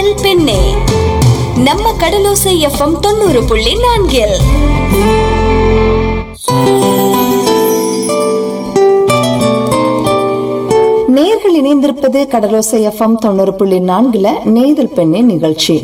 நெய்தல் பெண்ணே நம்ம கடலோசை எஃப்எம் தொண்ணூறு புள்ளி நான்கில் நேர்கள் இணைந்திருப்பது கடலோசை எஃப்எம் தொண்ணூறு புள்ளி நான்குல நெய்தல் பெண்ணே நிகழ்ச்சி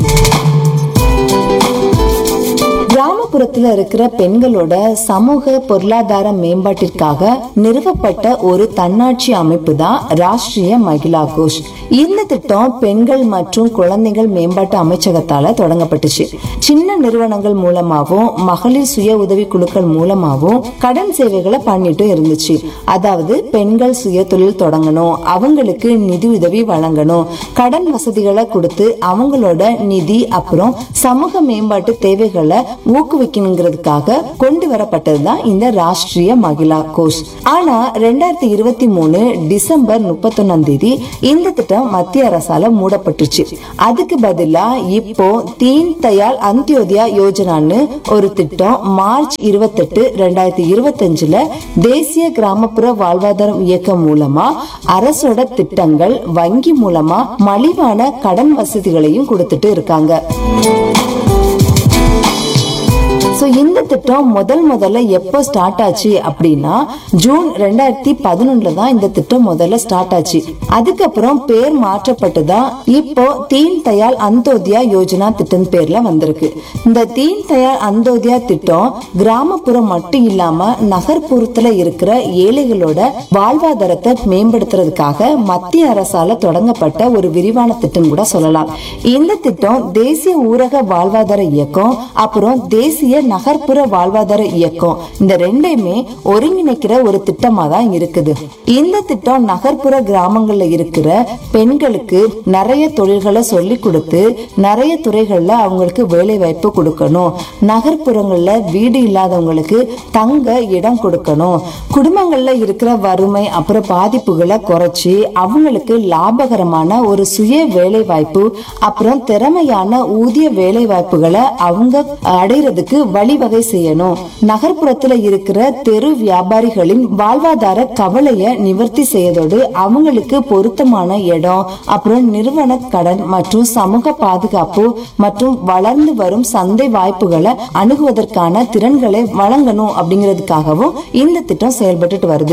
கிராமப்புறத்துல இருக்கிற பெண்களோட சமூக பொருளாதார மேம்பாட்டிற்காக நிறுவப்பட்ட ஒரு தன்னாட்சி அமைப்பு தான் ராஷ்டிரிய மகிழா கோஷ் இந்த திட்டம் பெண்கள் மற்றும் குழந்தைகள் மேம்பாட்டு அமைச்சகத்தால தொடங்கப்பட்டுச்சு சின்ன நிறுவனங்கள் மூலமாவும் மகளிர் சுய உதவி குழுக்கள் மூலமாவும் கடன் சேவைகளை பண்ணிட்டு இருந்துச்சு அதாவது பெண்கள் சுய தொழில் தொடங்கணும் அவங்களுக்கு நிதி உதவி வழங்கணும் கடன் வசதிகளை கொடுத்து அவங்களோட நிதி அப்புறம் சமூக மேம்பாட்டு தேவைகளை ஊக்குவிக்கணுங்கிறதுக்காக கொண்டு வரப்பட்டதுதான் இந்த ராஷ்டிரிய மகிழா கோஷ் ஆனா ரெண்டாயிரத்தி இருபத்தி மூணு டிசம்பர் முப்பத்தொன்னாம் தேதி இந்த திட்டம் மத்திய அரசால மூடப்பட்டுச்சு அதுக்கு பதிலா இப்போ தீன் தயாள் அந்தியோதயா யோஜனான்னு ஒரு திட்டம் மார்ச் இருபத்தெட்டு ரெண்டாயிரத்தி இருபத்தஞ்சுல தேசிய கிராமப்புற வாழ்வாதாரம் இயக்கம் மூலமா அரசோட திட்டங்கள் வங்கி மூலமா மலிவான கடன் வசதிகளையும் கொடுத்துட்டு இருக்காங்க சோ இந்த திட்டம் முதல் முதல்ல எப்போ ஸ்டார்ட் ஆச்சு அப்படின்னா ஜூன் ரெண்டாயிரத்தி பதினொன்னுல தான் இந்த திட்டம் முதல்ல ஸ்டார்ட் ஆச்சு அதுக்கப்புறம் பேர் மாற்றப்பட்டு தான் இப்போ தீன் தயாள் அந்தோதியா யோஜனா திட்டம் பேர்ல வந்திருக்கு இந்த தீன் தயாள் அந்தோதியா திட்டம் கிராமப்புறம் மட்டும் இல்லாம நகர்ப்புறத்துல இருக்கிற ஏழைகளோட வாழ்வாதாரத்தை மேம்படுத்துறதுக்காக மத்திய அரசால தொடங்கப்பட்ட ஒரு விரிவான திட்டம் கூட சொல்லலாம் இந்த திட்டம் தேசிய ஊரக வாழ்வாதார இயக்கம் அப்புறம் தேசிய நகர்ப்புற வாழ்வாதார இயக்கம் இந்த ரெண்டையுமே ஒருங்கிணைக்கிற ஒரு திட்டமா தான் இருக்குது இந்த திட்டம் நகர்ப்புற கிராமங்கள்ல இருக்கிற பெண்களுக்கு நிறைய தொழில்களை சொல்லி கொடுத்து நிறைய துறைகள்ல அவங்களுக்கு வேலை வாய்ப்பு கொடுக்கணும் நகர்ப்புறங்கள்ல வீடு இல்லாதவங்களுக்கு தங்க இடம் கொடுக்கணும் குடும்பங்கள்ல இருக்கிற வறுமை அப்புறம் பாதிப்புகளை குறைச்சி அவங்களுக்கு லாபகரமான ஒரு சுய வேலை வாய்ப்பு அப்புறம் திறமையான ஊதிய வேலை வாய்ப்புகளை அவங்க அடையிறதுக்கு வழிவகை செய்யணும் நகர்ப்புறத்துல இருக்கிற தெரு வியாபாரிகளின் வாழ்வாதார கவலைய நிவர்த்தி செய்யதோடு அவங்களுக்கு பொருத்தமான இடம் அப்புறம் நிறுவன கடன் மற்றும் சமூக பாதுகாப்பு மற்றும் வளர்ந்து வரும் சந்தை வாய்ப்புகளை அணுகுவதற்கான திறன்களை வழங்கணும் அப்படிங்கிறதுக்காகவும் இந்த திட்டம் செயல்பட்டுட்டு வருது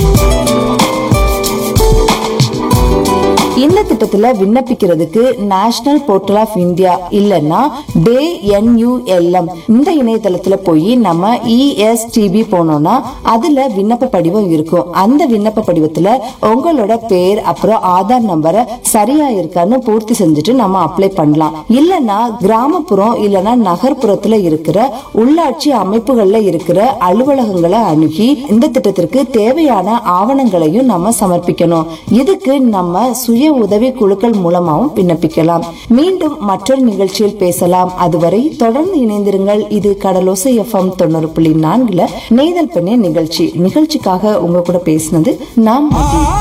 இந்த திட்டத்துல விண்ணப்பிக்கிறதுக்கு நேஷனல் போர்ட்டல் ஆஃப் இந்தியா இல்லைன்னா டே என்யூஎல்எம் இந்த இணையதளத்துல போய் நம்ம இஎஸ்டிபி போனோம்னா அதுல விண்ணப்ப படிவம் இருக்கும் அந்த விண்ணப்ப படிவத்துல உங்களோட பேர் அப்புறம் ஆதார் நம்பரை சரியா இருக்கான்னு பூர்த்தி செஞ்சுட்டு நம்ம அப்ளை பண்ணலாம் இல்லைன்னா கிராமப்புறம் இல்லைன்னா நகர்ப்புறத்துல இருக்கிற உள்ளாட்சி அமைப்புகள்ல இருக்கிற அலுவலகங்களை அணுகி இந்த திட்டத்திற்கு தேவையான ஆவணங்களையும் நம்ம சமர்ப்பிக்கணும் இதுக்கு நம்ம சுய உதவி குழுக்கள் மூலமாகவும் விண்ணப்பிக்கலாம் மீண்டும் மற்றொரு நிகழ்ச்சியில் பேசலாம் அதுவரை தொடர்ந்து இணைந்திருங்கள் இது கடலோசை எஃப்எம் தொண்ணூறு புள்ளி நான்குல நெய்தல் பெண்ணே நிகழ்ச்சி நிகழ்ச்சிக்காக உங்க கூட பேசினது நான் மதி